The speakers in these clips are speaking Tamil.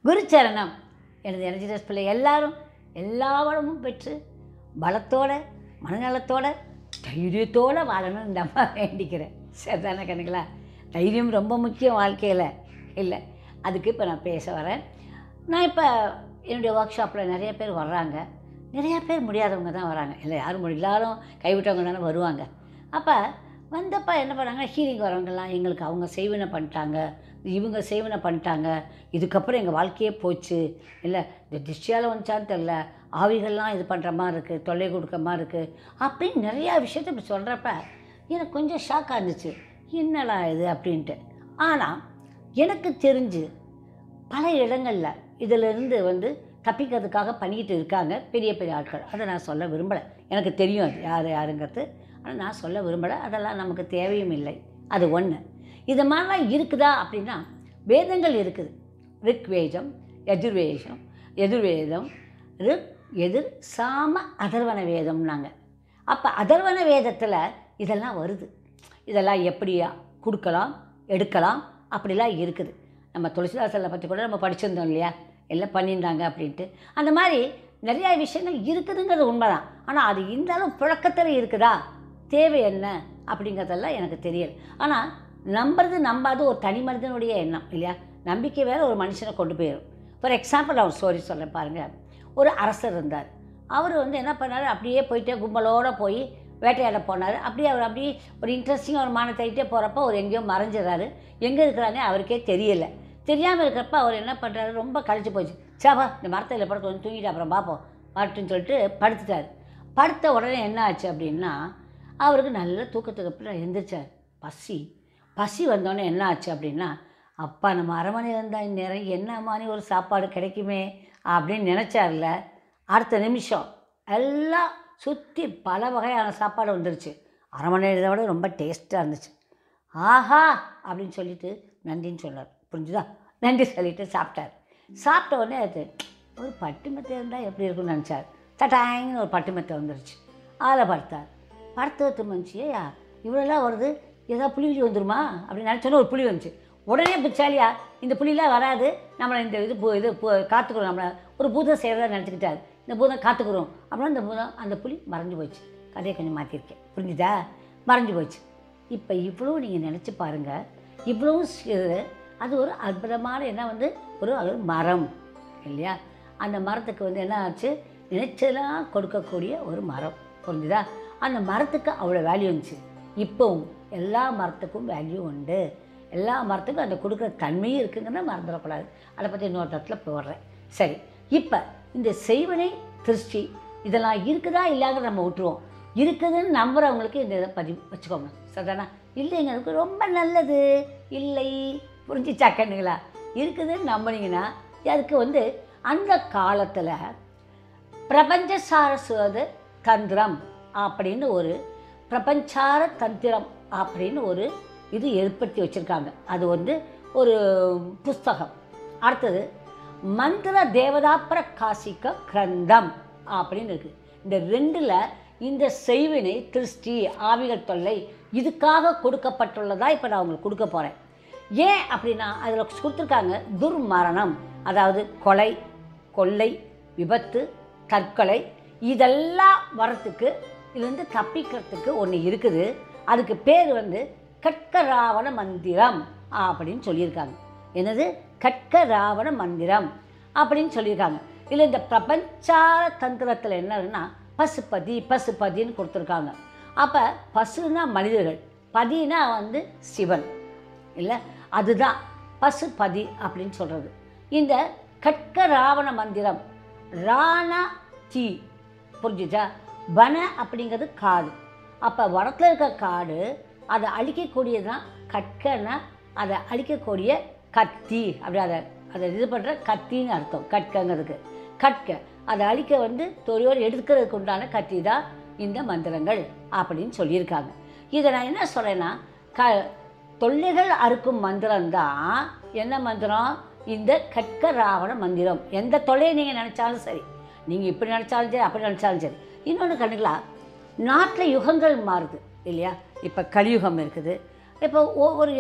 குருச்சரணம் எனது எனர்ஜிடஸ் பிள்ளை எல்லாரும் எல்லா வளமும் பெற்று பலத்தோட மனநலத்தோட தைரியத்தோட வாழணும்னு இந்த அம்மா வேண்டிக்கிறேன் சரிதானே கணக்குங்களா தைரியம் ரொம்ப முக்கியம் வாழ்க்கையில் இல்லை அதுக்கு இப்போ நான் பேச வரேன் நான் இப்போ என்னுடைய ஒர்க் ஷாப்பில் நிறைய பேர் வர்றாங்க நிறையா பேர் முடியாதவங்க தான் வராங்க இல்லை யாரும் முடி எல்லாரும் கைவிட்டவங்க தானே வருவாங்க அப்போ வந்தப்போ என்ன பண்ணாங்க ஹீலிங் வரவங்கெல்லாம் எங்களுக்கு அவங்க செய்வினை பண்ணிட்டாங்க இவங்க செய்வினை பண்ணிட்டாங்க இதுக்கப்புறம் எங்கள் வாழ்க்கையே போச்சு இல்லை இந்த திருஷ்டியால் வந்துச்சான்னு தெரில ஆவிகள்லாம் இது பண்ணுற மாதிரி இருக்குது தொல்லை கொடுக்குற மாதிரி இருக்குது அப்படின்னு நிறையா விஷயத்த இப்படி சொல்கிறப்ப எனக்கு கொஞ்சம் ஷாக்காக இருந்துச்சு என்னடா இது அப்படின்ட்டு ஆனால் எனக்கு தெரிஞ்சு பல இடங்களில் இதிலிருந்து வந்து தப்பிக்கிறதுக்காக பண்ணிக்கிட்டு இருக்காங்க பெரிய பெரிய ஆட்கள் அதை நான் சொல்ல விரும்பலை எனக்கு தெரியும் அது யார் யாருங்கிறது ஆனால் நான் சொல்ல விரும்பலை அதெல்லாம் நமக்கு தேவையும் இல்லை அது ஒன்று இது மாதிரிலாம் இருக்குதா அப்படின்னா வேதங்கள் இருக்குது ரிக் வேதம் எதிர்வேதம் எதிர்வேதம் ரிக் எதிர் சாம அதர்வன வேதம்னாங்க அப்போ அதர்வன வேதத்தில் இதெல்லாம் வருது இதெல்லாம் எப்படி கொடுக்கலாம் எடுக்கலாம் அப்படிலாம் இருக்குது நம்ம துளசிதாசலை பற்றி கூட நம்ம படிச்சிருந்தோம் இல்லையா எல்லாம் பண்ணியிருந்தாங்க அப்படின்ட்டு அந்த மாதிரி நிறையா விஷயங்கள் இருக்குதுங்கிறது உண்மைதான் ஆனால் அது இந்த அளவு புழக்கத்தில் இருக்குதா தேவை என்ன அப்படிங்கிறதெல்லாம் எனக்கு தெரியல ஆனால் நம்புறது நம்பாது ஒரு தனி மனிதனுடைய எண்ணம் இல்லையா நம்பிக்கை வேறு ஒரு மனுஷனை கொண்டு போயிடும் ஃபார் எக்ஸாம்பிள் நான் ஒரு ஸ்டோரி சொல்கிறேன் பாருங்கள் ஒரு அரசர் இருந்தார் அவர் வந்து என்ன பண்ணார் அப்படியே போயிட்டே கும்பலோடு போய் வேட்டையாட போனார் அப்படியே அவர் அப்படியே ஒரு இன்ட்ரெஸ்டிங்காக ஒரு மானத்தைட்டே போகிறப்ப அவர் எங்கேயோ மறைஞ்சிடறாரு எங்கே இருக்கிறானே அவருக்கே தெரியல தெரியாமல் இருக்கிறப்ப அவர் என்ன பண்ணுறாரு ரொம்ப கழிச்சு போச்சு சாப்பா இந்த மரத்தில் படுத்து வந்து தூங்கிட்டு அப்புறம் பார்ப்போம் வரட்டுன்னு சொல்லிட்டு படுத்துட்டார் படுத்த உடனே என்ன ஆச்சு அப்படின்னா அவருக்கு நல்ல தூக்கத்துக்கு அப்புறம் எழுந்திரிச்சார் பசி பசி வந்தோடனே என்ன ஆச்சு அப்படின்னா அப்பா நம்ம அரமனை வந்தால் இந்நேரம் என்ன மாதிரி ஒரு சாப்பாடு கிடைக்குமே அப்படின்னு நினச்சார்ல அடுத்த நிமிஷம் எல்லாம் சுற்றி பல வகையான சாப்பாடு வந்துருச்சு அரமனை இதை விட ரொம்ப டேஸ்ட்டாக இருந்துச்சு ஆஹா அப்படின்னு சொல்லிட்டு நன்றின்னு சொன்னார் புரிஞ்சுதா நன்றி சொல்லிட்டு சாப்பிட்டார் சாப்பிட்ட உடனே அது ஒரு பட்டு மெத்தை இருந்தால் எப்படி இருக்கும்னு நினச்சார் தட்டாங்கன்னு ஒரு பட்டு மெத்தை வந்துருச்சு அதில் படுத்தார் படுத்து மனுச்சு ஏயா இவ்வளோலாம் வருது ஏதாவது புளி கிளி வந்துருமா அப்படின்னு நினச்சோன்னே ஒரு புளி வந்துச்சு உடனே பிச்சாலியா இந்த புளிலாம் வராது நம்மளை இந்த இது பூ இது பூ காத்துக்கிறோம் நம்மளை ஒரு பூதம் செய்கிறதா நினச்சிக்கிட்டாரு இந்த பூதம் காத்துக்கிறோம் அப்படின்னா இந்த பூதம் அந்த புளி மறைஞ்சு போச்சு கதையை கொஞ்சம் மாற்றிருக்கேன் புரிஞ்சுதா மறைஞ்சு போச்சு இப்போ இவ்வளோ நீங்கள் நினச்சி பாருங்கள் இவ்வளவும் சிறு அது ஒரு அற்புதமான என்ன வந்து ஒரு அது ஒரு மரம் இல்லையா அந்த மரத்துக்கு வந்து என்ன ஆச்சு நினைச்சதெல்லாம் கொடுக்கக்கூடிய ஒரு மரம் புரிஞ்சுதா அந்த மரத்துக்கு அவ்வளோ வேல்யூ இருந்துச்சு இப்போவும் எல்லா மரத்துக்கும் வேல்யூ உண்டு எல்லா மரத்துக்கும் அந்த கொடுக்குற தன்மையும் இருக்குங்கன்னா மறந்துடக்கூடாது அதை பற்றி இன்னொரு இடத்துல போடுறேன் சரி இப்போ இந்த செய்வனை திருஷ்டி இதெல்லாம் இருக்குதா இல்லையாங்கிறத நம்ம விட்டுருவோம் இருக்குதுன்னு நம்புறவங்களுக்கு இந்த இதை பதிவு வச்சுக்கோங்க சரிதானா இல்லைங்க அதுக்கு ரொம்ப நல்லது இல்லை புரிஞ்சிச்சா கண்ணுங்களா இருக்குதுன்னு நம்புனீங்கன்னா அதுக்கு வந்து அந்த காலத்தில் பிரபஞ்ச சாரஸ்வத தந்திரம் அப்படின்னு ஒரு பிரபஞ்சார தந்திரம் அப்படின்னு ஒரு இது ஏற்படுத்தி வச்சுருக்காங்க அது வந்து ஒரு புஸ்தகம் அடுத்தது மந்திர தேவதா பிரகாசிக்க கிரந்தம் அப்படின்னு இருக்குது இந்த ரெண்டில் இந்த செய்வினை திருஷ்டி ஆவிகள் தொல்லை இதுக்காக கொடுக்கப்பட்டுள்ளதா இப்போ நான் உங்களுக்கு கொடுக்க போகிறேன் ஏன் அப்படின்னா அதில் கொடுத்துருக்காங்க துர்மரணம் அதாவது கொலை கொள்ளை விபத்து தற்கொலை இதெல்லாம் வரத்துக்கு இதுலேருந்து தப்பிக்கிறதுக்கு ஒன்று இருக்குது அதுக்கு பேர் வந்து கட்க ராவண மந்திரம் அப்படின்னு சொல்லியிருக்காங்க என்னது கட்க ராவண மந்திரம் அப்படின்னு சொல்லியிருக்காங்க இதில் இந்த பிரபஞ்சார தந்திரத்தில் என்னன்னா பசுபதி பசுபதின்னு கொடுத்துருக்காங்க அப்போ பசுனா மனிதர்கள் பதினா வந்து சிவன் இல்லை அதுதான் பசுபதி அப்படின்னு சொல்கிறது இந்த கட்க ராவண மந்திரம் ராணா தீ புரிஞ்சுச்சா வன அப்படிங்கிறது காடு அப்போ வடத்தில் இருக்க காடு அதை அழிக்கக்கூடியது தான் கட்கன்னா அதை அழிக்கக்கூடிய கத்தி அப்படி அதை அதை இது பண்ணுற கத்தின்னு அர்த்தம் கட்கங்கிறதுக்கு கட்க அதை அழிக்க வந்து தொழியோடு எடுக்கிறதுக்கு உண்டான கத்தி தான் இந்த மந்திரங்கள் அப்படின்னு சொல்லியிருக்காங்க இதை நான் என்ன சொல்கிறேன்னா க தொல்லைகள் அறுக்கும் மந்திரம் தான் என்ன மந்திரம் இந்த கட்க ராவண மந்திரம் எந்த தொல்லையை நீங்கள் நினச்சாலும் சரி நீங்கள் இப்படி நினச்சாலும் சரி அப்படி நினச்சாலும் சரி இன்னொன்று கண்டுங்களா நாட்டில் யுகங்கள் மாறுது இல்லையா இப்போ கலியுகம் இருக்குது இப்போ ஒவ்வொரு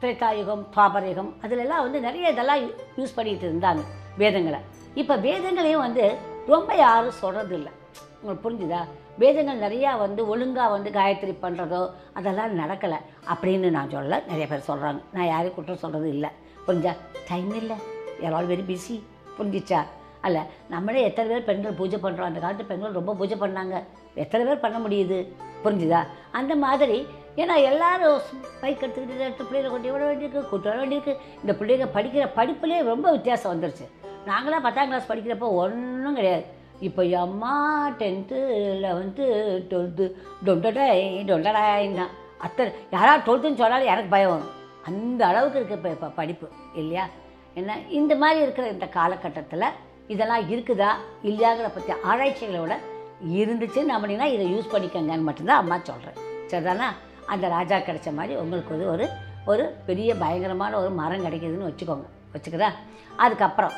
திரேதாயுகம் துவாபரயுகம் அதிலெல்லாம் வந்து நிறைய இதெல்லாம் யூஸ் பண்ணிட்டு இருந்தாங்க வேதங்களை இப்போ வேதங்களையும் வந்து ரொம்ப யாரும் சொல்கிறது இல்லை உங்களுக்கு புரிஞ்சுதா வேதங்கள் நிறையா வந்து ஒழுங்காக வந்து காயத்ரி பண்ணுறதோ அதெல்லாம் நடக்கலை அப்படின்னு நான் சொல்லலை நிறைய பேர் சொல்கிறாங்க நான் யாரையும் குற்றம் சொல்கிறது இல்லை புரிஞ்சா டைம் இல்லை ஆல் வெரி பிஸி புரிஞ்சிச்சா அல்ல நம்மளே எத்தனை பேர் பெண்கள் பூஜை பண்ணுறோம் அந்த காலத்து பெண்கள் ரொம்ப பூஜை பண்ணாங்க எத்தனை பேர் பண்ண முடியுது புரிஞ்சுதா அந்த மாதிரி ஏன்னா எல்லாரும் பைக் எடுத்துக்கிட்டு எடுத்து பிள்ளைகளை கொண்டு விட வேண்டியிருக்கு கூட்டு வர வேண்டியிருக்கு இந்த பிள்ளைங்க படிக்கிற படிப்புலேயே ரொம்ப வித்தியாசம் வந்துருச்சு நாங்களாம் பத்தாம் கிளாஸ் படிக்கிறப்போ ஒன்றும் கிடையாது இப்போ அம்மா டென்த்து லெவன்த்து டுவெல்த்து டொண்டடாய் டொண்டடாயின்னா அத்தனை யாராவது டுவெல்த்துன்னு சொன்னாலும் எனக்கு பயம் வரும் அந்த அளவுக்கு இருக்குது இப்போ இப்போ படிப்பு இல்லையா என்ன இந்த மாதிரி இருக்கிற இந்த காலகட்டத்தில் இதெல்லாம் இருக்குதா இல்லையாங்கிற பற்றி ஆராய்ச்சிகளோட இருந்துச்சு நம்மனா இதை யூஸ் பண்ணிக்கங்கன்னு மட்டும்தான் அம்மா சொல்கிறேன் சரிதானா அந்த ராஜா கிடைச்ச மாதிரி உங்களுக்கு ஒரு ஒரு ஒரு பெரிய பயங்கரமான ஒரு மரம் கிடைக்குதுன்னு வச்சுக்கோங்க வச்சுக்கிறா அதுக்கப்புறம்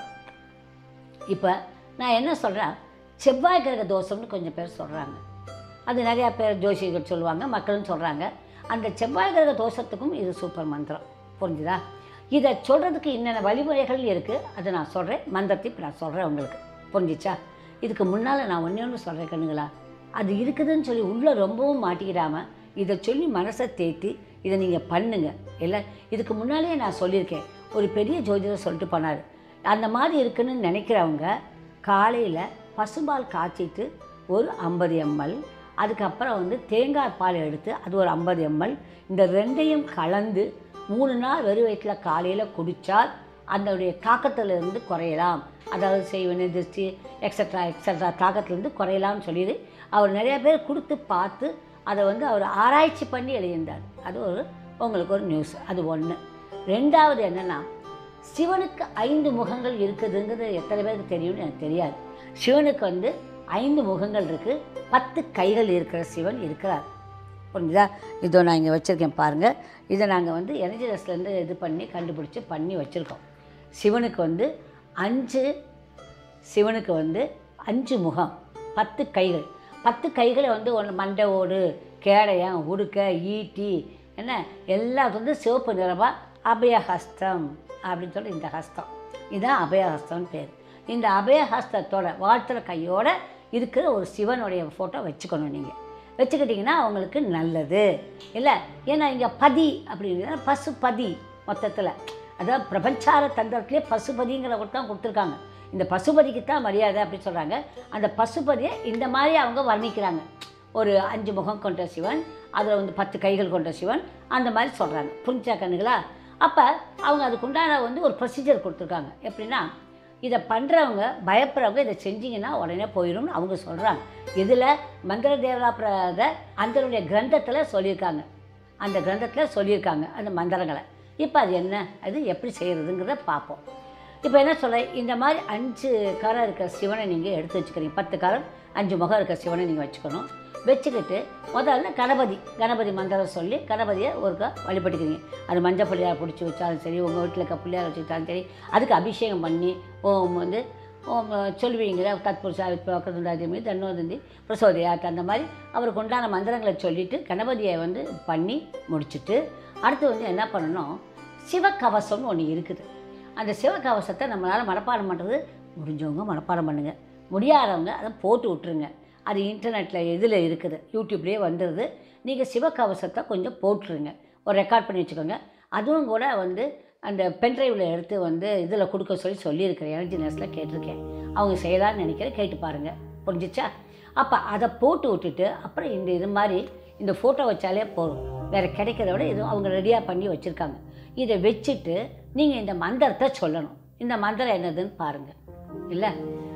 இப்போ நான் என்ன சொல்கிறேன் செவ்வாய் கிரக தோஷம்னு கொஞ்சம் பேர் சொல்கிறாங்க அது நிறையா பேர் ஜோசியர்கள் சொல்லுவாங்க மக்களும் சொல்கிறாங்க அந்த செவ்வாய் கிரக தோஷத்துக்கும் இது சூப்பர் மந்திரம் புரிஞ்சுதா இதை சொல்கிறதுக்கு என்னென்ன வழிமுறைகள் இருக்குது அதை நான் சொல்கிறேன் மந்திரத்தை இப்போ நான் சொல்கிறேன் உங்களுக்கு புரிஞ்சிச்சா இதுக்கு முன்னால் நான் ஒன்றே ஒன்று சொல்கிறேன் கண்ணுங்களா அது இருக்குதுன்னு சொல்லி உள்ளே ரொம்பவும் மாட்டிக்கிடாமல் இதை சொல்லி மனசை தேத்தி இதை நீங்கள் பண்ணுங்க இல்லை இதுக்கு முன்னாலேயே நான் சொல்லியிருக்கேன் ஒரு பெரிய ஜோதிடர் சொல்லிட்டு போனார் அந்த மாதிரி இருக்குன்னு நினைக்கிறவங்க காலையில் பசும்பால் காய்ச்சிட்டு ஒரு ஐம்பது எம்எல் அதுக்கப்புறம் வந்து தேங்காய் பால் எடுத்து அது ஒரு ஐம்பது எம்எல் இந்த ரெண்டையும் கலந்து மூணு நாள் வெறும் வயிற்றில் காலையில் குடித்தால் அதனுடைய தாக்கத்திலிருந்து குறையலாம் அதாவது செய்வன திருஷ்டி எக்ஸட்ரா எக்ஸட்ரா தாக்கத்திலிருந்து குறையலாம்னு சொல்லிடு அவர் நிறைய பேர் கொடுத்து பார்த்து அதை வந்து அவர் ஆராய்ச்சி பண்ணி எழுதியிருந்தார் அது ஒரு உங்களுக்கு ஒரு நியூஸ் அது ஒன்று ரெண்டாவது என்னென்னா சிவனுக்கு ஐந்து முகங்கள் இருக்குதுங்கிறது எத்தனை பேருக்கு தெரியும்னு எனக்கு தெரியாது சிவனுக்கு வந்து ஐந்து முகங்கள் இருக்குது பத்து கைகள் இருக்கிற சிவன் இருக்கிறார் புரிஞ்சுதா இதோ நான் இங்கே வச்சுருக்கேன் பாருங்கள் இதை நாங்கள் வந்து எனர்ஜி ரஸ்லேருந்து இது பண்ணி கண்டுபிடிச்சி பண்ணி வச்சுருக்கோம் சிவனுக்கு வந்து அஞ்சு சிவனுக்கு வந்து அஞ்சு முகம் பத்து கைகள் பத்து கைகளை வந்து ஒன்று மண்டை ஓடு கேடயம் உடுக்க ஈட்டி என்ன எல்லாத்துக்கும் வந்து சிவப்பு நிறமாக அபயஹஸ்தம் அப்படின்னு சொல்லி இந்த ஹஸ்தம் இதுதான் அபயஹஸ்தம்னு பேர் இந்த அபயஹஸ்தத்தோட வாழ்த்துற கையோட இருக்கிற ஒரு சிவனுடைய ஃபோட்டோ வச்சுக்கணும் நீங்கள் வச்சுக்கிட்டிங்கன்னா அவங்களுக்கு நல்லது இல்லை ஏன்னா இங்கே பதி அப்படிங்கிறது பசுபதி மொத்தத்தில் அதாவது பிரபஞ்சார தந்திரத்திலே பசுபதிங்கிற ஒரு தான் கொடுத்துருக்காங்க இந்த பசுபதிக்கு தான் மரியாதை அப்படின்னு சொல்கிறாங்க அந்த பசுபதியை இந்த மாதிரி அவங்க வர்ணிக்கிறாங்க ஒரு அஞ்சு முகம் கொண்ட சிவன் அதில் வந்து பத்து கைகள் கொண்ட சிவன் அந்த மாதிரி சொல்கிறாங்க புரிஞ்சா கண்ணுங்களா அப்போ அவங்க அதுக்குண்டான வந்து ஒரு ப்ரொசீஜர் கொடுத்துருக்காங்க எப்படின்னா இதை பண்ணுறவங்க பயப்படுறவங்க இதை செஞ்சீங்கன்னா உடனே போயிடும்னு அவங்க சொல்கிறாங்க இதில் மந்திர தேவராப்ரத அந்தனுடைய கிரந்தத்தில் சொல்லியிருக்காங்க அந்த கிரந்தத்தில் சொல்லியிருக்காங்க அந்த மந்திரங்களை இப்போ அது என்ன அது எப்படி செய்கிறதுங்கிறத பார்ப்போம் இப்போ என்ன சொல்ல இந்த மாதிரி அஞ்சு கரம் இருக்கிற சிவனை நீங்கள் எடுத்து வச்சுக்கிறீங்க பத்து கரம் அஞ்சு முகம் இருக்கிற சிவனை நீங்கள் வச்சுக்கணும் வச்சுக்கிட்டு முதல்ல கணபதி கணபதி மந்திரம் சொல்லி கணபதியை ஒருக்கா வழிபட்டுக்கிறீங்க அது மஞ்சள் பிள்ளையார் பிடிச்சி வச்சாலும் சரி உங்கள் வீட்டில் இருக்க பிள்ளையார் வச்சுக்கிட்டாலும் சரி அதுக்கு அபிஷேகம் பண்ணி ஓம் வந்து ஓம் சொல்லுவீங்களே தத்புருஷா வித்வாக்கதுண்டாதிமி தன்னோதந்தி பிரசோதயாத் அந்த மாதிரி அவருக்கு உண்டான மந்திரங்களை சொல்லிவிட்டு கணபதியை வந்து பண்ணி முடிச்சுட்டு அடுத்து வந்து என்ன பண்ணணும் சிவகவசம்னு ஒன்று இருக்குது அந்த சிவகவசத்தை நம்மளால் மனப்பாடம் பண்ணுறது முடிஞ்சவங்க மனப்பாடம் பண்ணுங்கள் முடியாதவங்க அதை போட்டு விட்ருங்க அது இன்டர்நெட்டில் இதில் இருக்குது யூடியூப்லேயே வந்துடுது நீங்கள் சிவகவசத்தை கொஞ்சம் போட்டுருங்க ஒரு ரெக்கார்ட் பண்ணி வச்சுக்கோங்க அதுவும் கூட வந்து அந்த பென்ட்ரைவில் எடுத்து வந்து இதில் கொடுக்க சொல்லி சொல்லியிருக்கிறேன் எனர்ஜி நர்ஸில் கேட்டிருக்கேன் அவங்க செய்யலாம்னு நினைக்கிறேன் கேட்டு பாருங்கள் புரிஞ்சிச்சா அப்போ அதை போட்டு விட்டுட்டு அப்புறம் இந்த இது மாதிரி இந்த ஃபோட்டோ வச்சாலே போதும் வேறு கிடைக்கிறத விட இது அவங்க ரெடியாக பண்ணி வச்சுருக்காங்க இதை வச்சுட்டு நீங்கள் இந்த மந்திரத்தை சொல்லணும் இந்த மந்திரம் என்னதுன்னு பாருங்கள் இல்லை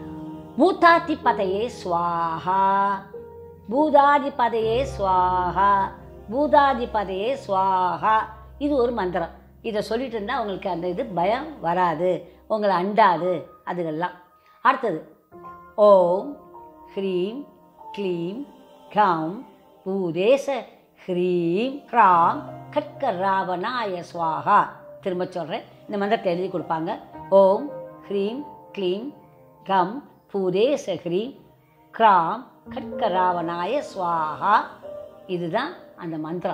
பூதாதிபதையே ஸ்வாஹா பூதாதிபதையே ஸ்வாஹா பூதாதிபதையே ஸ்வாஹா இது ஒரு மந்திரம் இதை சொல்லிட்டு இருந்தால் உங்களுக்கு அந்த இது பயம் வராது உங்களை அண்டாது அதுகெல்லாம் அடுத்தது ஓம் ஹ்ரீம் க்ளீம் கம் பூதேச ஹ்ரீம் ஹ்ராம் கட்க ராவணாய ஸ்வாஹா திரும்ப சொல்கிறேன் இந்த மந்திரத்தை எழுதி கொடுப்பாங்க ஓம் ஹ்ரீம் க்ளீம் கம் பூதேச ஹ்ரீம் கிராம் கட்க ராவணாய ஸ்வாஹா இதுதான் அந்த மந்திரம்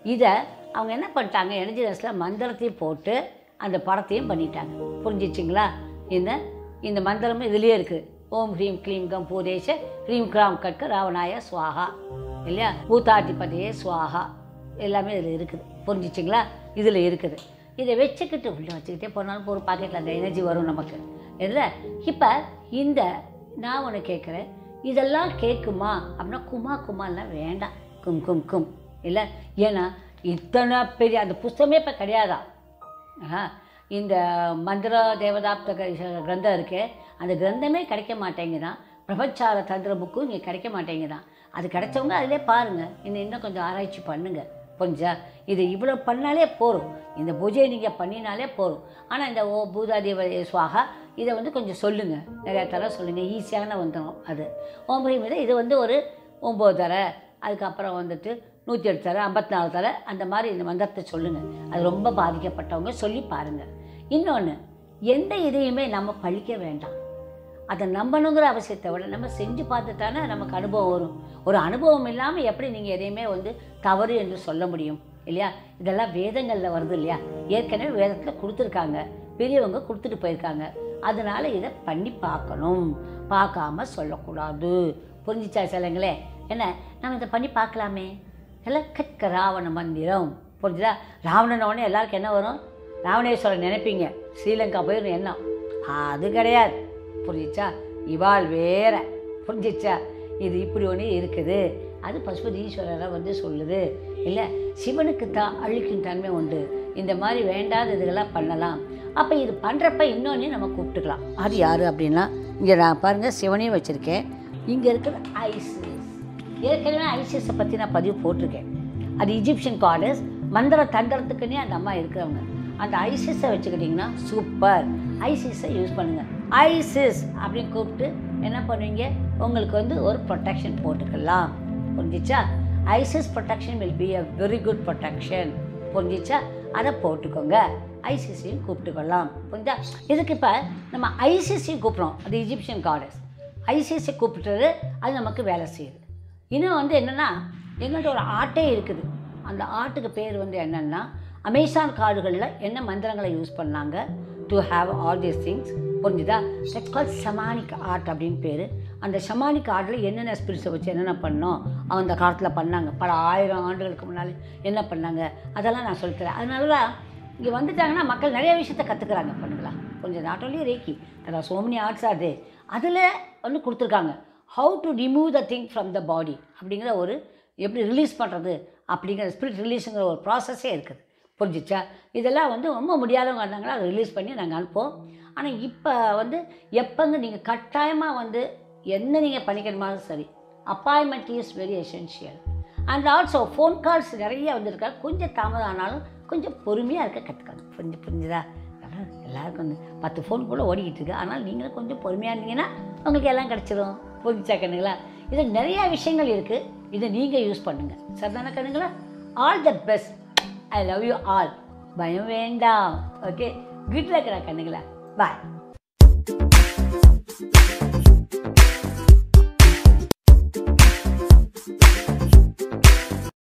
இதை அவங்க என்ன பண்ணிட்டாங்க எனர்ஜி ட்ரெஸ்ஸில் மந்திரத்தையும் போட்டு அந்த படத்தையும் பண்ணிட்டாங்க புரிஞ்சிச்சிங்களா இந்த இந்த மந்திரமும் இதுலேயே இருக்குது ஓம் ஹ்ரீம் க்ளீம் கம் பூதேஷ ஹ்ரீம் கிராம் கட்க ராவணாய ஸ்வாஹா இல்லையா பூதாதிபதியே ஸ்வாஹா எல்லாமே இதில் இருக்குது புரிஞ்சிச்சிங்களா இதில் இருக்குது இதை வச்சுக்கிட்டு உள்ளே வச்சுக்கிட்டே போனாலும் ஒரு பாக்கெட்டில் அந்த எனர்ஜி வரும் நமக்கு இல்லை இப்போ இந்த நான் ஒன்று கேட்குறேன் இதெல்லாம் கேட்குமா அப்படின்னா குமா குமாலாம் வேண்டாம் கும் கும் கும் இல்லை ஏன்னா இத்தனை பெரிய அந்த புஸ்தகமே இப்போ கிடையாதா ஆஹா, இந்த மந்திர தேவதாப்த க- கிரந்தம் இருக்கே அந்த கிரந்தமே கிடைக்க மாட்டேங்குதான் பிரபச்சார தந்திர புக்கும் இங்கே கிடைக்க மாட்டேங்குதான் அது கிடைச்சவங்க அதிலே பாருங்கள் இன்னும் இன்னும் கொஞ்சம் ஆராய்ச்சி பண்ணுங்க புரிஞ்சா இது இவ்வளோ பண்ணாலே போதும் இந்த பூஜையை நீங்கள் பண்ணினாலே போதும் ஆனால் இந்த ஓ பூதாதேவ சுவாகா இதை வந்து கொஞ்சம் சொல்லுங்கள் நிறையா தர சொல்லுங்கள் ஈஸியான வந்துடும் அது ஓம்பரி மீது இது வந்து ஒரு ஒம்பது தர அதுக்கப்புறம் வந்துட்டு நூற்றி எட்டு தர ஐம்பத்தி நாலு தர அந்த மாதிரி இந்த மந்திரத்தை சொல்லுங்கள் அது ரொம்ப பாதிக்கப்பட்டவங்க சொல்லி பாருங்கள் இன்னொன்று எந்த இதையுமே நம்ம பழிக்க வேண்டாம் அதை நம்பணுங்கிற அவசியத்தை விட நம்ம செஞ்சு பார்த்துட்டானே நமக்கு அனுபவம் வரும் ஒரு அனுபவம் இல்லாமல் எப்படி நீங்கள் எதையுமே வந்து தவறு என்று சொல்ல முடியும் இல்லையா இதெல்லாம் வேதங்களில் வருது இல்லையா ஏற்கனவே வேதத்தில் கொடுத்துருக்காங்க பெரியவங்க கொடுத்துட்டு போயிருக்காங்க அதனால இதை பண்ணி பார்க்கணும் பார்க்காம சொல்லக்கூடாது புரிஞ்சிச்சா சிலங்களே என்ன நம்ம இதை பண்ணி பார்க்கலாமே எல்லாம் கற்க ராவண மந்திரம் புரிஞ்சுதா ராவணனோடனே எல்லாருக்கும் என்ன வரும் ராவணேஸ்வரன் நினைப்பீங்க ஸ்ரீலங்கா போயிடும் எண்ணம் அது கிடையாது புரிஞ்சிச்சா இவாள் வேற புரிஞ்சிச்சா இது இப்படி ஒன்று இருக்குது அது பசுபதி ஈஸ்வரரை வந்து சொல்லுது இல்லை சிவனுக்கு தான் அழிக்கும் தன்மை உண்டு இந்த மாதிரி வேண்டாத இதுகளாம் பண்ணலாம் அப்போ இது பண்ணுறப்ப இன்னொன்று நம்ம கூப்பிட்டுக்கலாம் அது யார் அப்படின்னா இங்கே நான் பாருங்கள் சிவனையும் வச்சுருக்கேன் இங்கே இருக்கிற ஐசிஸ் ஏற்கனவே ஐசிஸை பற்றி நான் பதிவு போட்டிருக்கேன் அது இஜிப்சியன் காடஸ் மந்திர தந்திரத்துக்குன்னே அந்த அம்மா இருக்கிறவங்க அந்த ஐசிஸை வச்சுக்கிட்டிங்கன்னா சூப்பர் ஐசிஸை யூஸ் பண்ணுங்கள் ஐசிஸ் அப்படின்னு கூப்பிட்டு என்ன பண்ணுவீங்க உங்களுக்கு வந்து ஒரு ப்ரொடெக்ஷன் போட்டுக்கலாம் புரிஞ்சிச்சா Isis protection will be a very good protection புரிஞ்சிச்சா அதை போட்டுக்கோங்க ஐசிசியும் கூப்பிட்டுக்கொள்ளலாம் புரிஞ்சா இதுக்கு இப்போ நம்ம ஐசிசியும் கூப்பிட்றோம் அது இஜிப்சியன் காடஸ் ஐசிசி கூப்பிட்டுறது அது நமக்கு வேலை செய்யுது இன்னும் வந்து என்னென்னா எங்கள்கிட்ட ஒரு ஆட்டே இருக்குது அந்த ஆட்டுக்கு பேர் வந்து என்னென்னா அமேசான் காடுகளில் என்ன மந்திரங்களை யூஸ் பண்ணாங்க to have all these things புரிஞ்சுதா தட்ஸ் கால் ஷமானிக் ஆர்ட் அப்படின்னு பேர் அந்த ஷமானிக் ஆர்ட்டில் என்னென்ன ஸ்பிரிட்ஸை வச்சு என்னென்ன பண்ணோம் அந்த காலத்தில் பண்ணாங்க பல ஆயிரம் ஆண்டுகளுக்கு முன்னாடி என்ன பண்ணாங்க அதெல்லாம் நான் சொல்லித்தரேன் அதனால தான் இங்கே வந்துட்டாங்கன்னா மக்கள் நிறைய விஷயத்த கற்றுக்குறாங்க பண்ணுங்களா கொஞ்சம் நாட் only ரேக்கி தர so many ஆர்ட்ஸ் அது அதில் வந்து கொடுத்துருக்காங்க how to remove the thing from the body அப்படிங்கிற ஒரு எப்படி ரிலீஸ் பண்ணுறது அப்படிங்கிற ஸ்பிரிட் ரிலீஸுங்கிற ஒரு ப்ராசஸே இருக்குது புரிஞ்சிச்சா இதெல்லாம் வந்து ரொம்ப முடியாதவங்க இருந்தாங்கன்னா அதை ரிலீஸ் பண்ணி நாங்கள் அனுப்புவோம் ஆனால் இப்போ வந்து எப்போங்க நீங்கள் கட்டாயமாக வந்து என்ன நீங்கள் பண்ணிக்கணுமாலும் சரி appointment is very essential and also phone calls நிறைய வந்திருக்கா கொஞ்சம் தாமதம் ஆனாலும் கொஞ்சம் பொறுமையாக இருக்க கற்றுக்கணும் புரிஞ்சு புரிஞ்சுதா அதான் எல்லாருக்கும் வந்து பத்து ஃபோன் கூட ஓடிக்கிட்டு இருக்கு ஆனால் நீங்களும் கொஞ்சம் பொறுமையாக இருந்தீங்கன்னா உங்களுக்கு எல்லாம் கிடச்சிரும் புரிஞ்சா கண்ணுங்களா இது நிறையா விஷயங்கள் இருக்குது இதை நீங்கள் யூஸ் பண்ணுங்கள் சரிதானே கண்ணுங்களா all the best I love you all பயம் வேண்டாம் ஓகே குட் லக் கண்ணுங்களா பாய்